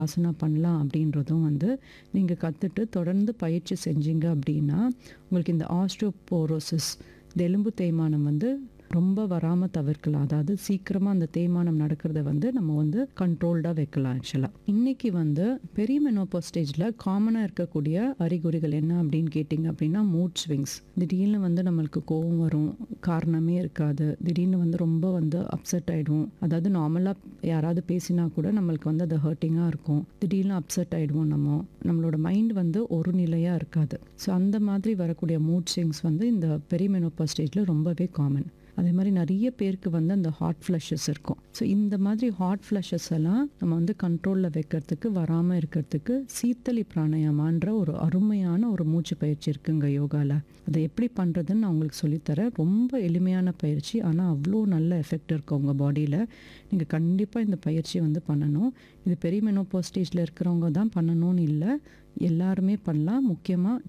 ஆசனா பண்ணலாம் அப்படின்றதும் வந்து நீங்கள் கற்றுட்டு தொடர்ந்து பயிற்சி செஞ்சீங்க அப்படின்னா உங்களுக்கு இந்த ஆஸ்ட்ரோபோரோசிஸ் இந்த எலும்பு தேய்மானம் வந்து ரொம்ப வராமல் தவிர்க்கலாம் அதாவது சீக்கிரமாக அந்த தேய்மானம் நடக்கிறத வந்து நம்ம வந்து கண்ட்ரோல்டாக வைக்கலாம் ஆக்சுவலாக இன்றைக்கி வந்து பெரிய மெனோபோ ஸ்டேஜில் காமனாக இருக்கக்கூடிய அறிகுறிகள் என்ன அப்படின்னு கேட்டிங்க அப்படின்னா மூட் ஸ்விங்ஸ் திடீர்னு வந்து நம்மளுக்கு கோவம் வரும் காரணமே இருக்காது திடீர்னு வந்து ரொம்ப வந்து அப்செட் ஆகிடுவோம் அதாவது நார்மலாக யாராவது பேசினா கூட நம்மளுக்கு வந்து அது ஹர்ட்டிங்காக இருக்கும் திடீர்னு அப்செட் ஆகிடுவோம் நம்ம நம்மளோட மைண்ட் வந்து ஒரு நிலையாக இருக்காது ஸோ அந்த மாதிரி வரக்கூடிய மூட் ஸ்விங்ஸ் வந்து இந்த பெரிமெனோபா ஸ்டேஜில் ரொம்பவே காமன் அதே மாதிரி நிறைய பேருக்கு வந்து அந்த ஹாட் ஃப்ளஷஸ் இருக்கும் ஸோ இந்த மாதிரி ஹாட் ஃப்ளஷஸ் எல்லாம் நம்ம வந்து கண்ட்ரோலில் வைக்கிறதுக்கு வராமல் இருக்கிறதுக்கு சீத்தளி பிராணாயாமான்ற ஒரு அருமையான ஒரு மூச்சு பயிற்சி இருக்குங்க யோகாவில் அதை எப்படி பண்ணுறதுன்னு நான் உங்களுக்கு சொல்லித்தரேன் ரொம்ப எளிமையான பயிற்சி ஆனால் அவ்வளோ நல்ல எஃபெக்ட் இருக்கும் உங்கள் பாடியில் நீங்கள் கண்டிப்பாக இந்த பயிற்சியை வந்து பண்ணணும் இது பெரிய மெனோபோ ஸ்டேஜில் இருக்கிறவங்க தான் பண்ணணும்னு இல்லை எல்லாருமே பண்ணலாம் முக்கியமாக